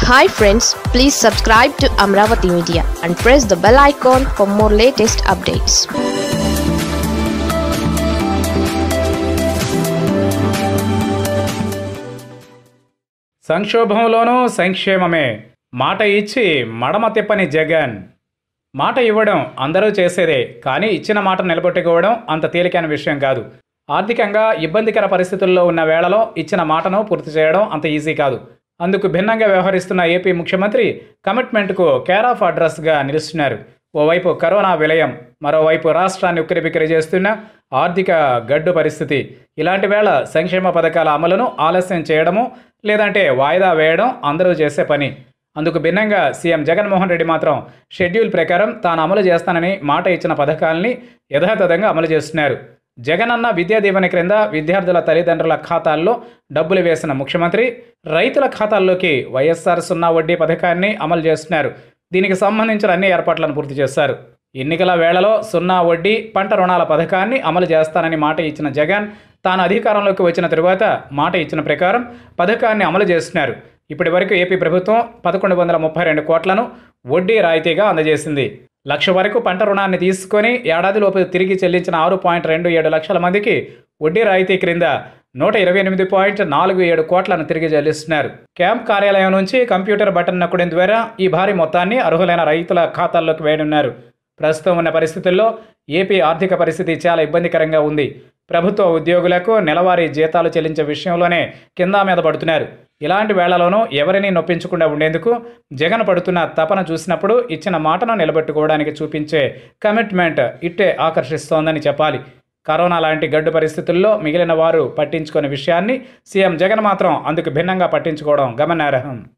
hi friends please subscribe to Amaravati media and press the bell icon for more latest updates సంక్షోభంలోనూ సంక్షేమమే మాట ఇచ్చి మడమ తిప్పని జగన్ మాట ఇవ్వడం అందరూ చేసేదే కానీ ఇచ్చిన మాట నిలబెట్టుకోవడం అంత తేలికైన విషయం కాదు ఆర్థికంగా ఇబ్బందికర పరిస్థితుల్లో ఉన్న వేళలో ఇచ్చిన మాటను పూర్తి చేయడం అంత ఈజీ కాదు అందుకు భిన్నంగా వ్యవహరిస్తున్న ఏపీ ముఖ్యమంత్రి కమిట్మెంట్కు కేర్ ఆఫ్ అడ్రస్గా నిలుస్తున్నారు ఓవైపు కరోనా విలయం మరోవైపు రాష్ట్రాన్ని ఉక్కిరిబిక్కిరి చేస్తున్న ఆర్థిక గడ్డు పరిస్థితి ఇలాంటి వేళ సంక్షేమ పథకాల అమలును ఆలస్యం చేయడము లేదంటే వాయిదా వేయడం అందరూ చేసే పని అందుకు భిన్నంగా సీఎం జగన్మోహన్ రెడ్డి మాత్రం షెడ్యూల్ ప్రకారం తాను అమలు చేస్తానని మాట ఇచ్చిన పథకాల్ని యథాతథంగా అమలు చేస్తున్నారు జగన్ అన్న విద్యా దీవెన క్రింద విద్యార్థుల తల్లిదండ్రుల ఖాతాల్లో డబ్బులు వేసిన ముఖ్యమంత్రి రైతుల ఖాతాల్లోకి వైఎస్ఆర్ సున్నా వడ్డీ పథకాన్ని అమలు చేస్తున్నారు దీనికి సంబంధించిన అన్ని ఏర్పాట్లను పూర్తి చేశారు ఎన్నికల వేళలో సున్నా వడ్డీ పంట రుణాల పథకాన్ని అమలు చేస్తానని మాట ఇచ్చిన జగన్ తాను అధికారంలోకి వచ్చిన తరువాత మాట ఇచ్చిన ప్రకారం పథకాన్ని అమలు చేస్తున్నారు ఇప్పటి వరకు ఏపీ ప్రభుత్వం పదకొండు వందల ముప్పై రెండు కోట్లను వడ్డీ రాయితీగా అందజేసింది లక్ష వరకు పంట రుణాన్ని తీసుకొని ఏడాదిలోపు తిరిగి చెల్లించిన ఆరు పాయింట్ రెండు ఏడు లక్షల మందికి వడ్డీ రాయితీ క్రింద నూట ఇరవై ఎనిమిది పాయింట్ నాలుగు ఏడు కోట్లను తిరిగి చెల్లిస్తున్నారు క్యాంప్ కార్యాలయం నుంచి కంప్యూటర్ బటన్ నొక్కడం ద్వారా ఈ భారీ మొత్తాన్ని అర్హులైన రైతుల ఖాతాల్లోకి వేయనున్నారు ప్రస్తుతం ఉన్న పరిస్థితుల్లో ఏపీ ఆర్థిక పరిస్థితి చాలా ఇబ్బందికరంగా ఉంది ప్రభుత్వ ఉద్యోగులకు నెలవారీ జీతాలు చెల్లించే విషయంలోనే కింద మీద పడుతున్నారు ఇలాంటి వేళలోనూ ఎవరిని నొప్పించకుండా ఉండేందుకు జగన్ పడుతున్న తపన చూసినప్పుడు ఇచ్చిన మాటను నిలబెట్టుకోవడానికి చూపించే కమిట్మెంట్ ఇట్టే ఆకర్షిస్తోందని చెప్పాలి కరోనా లాంటి గడ్డు పరిస్థితుల్లో మిగిలిన వారు పట్టించుకునే విషయాన్ని సీఎం జగన్ మాత్రం అందుకు భిన్నంగా పట్టించుకోవడం గమనార్హం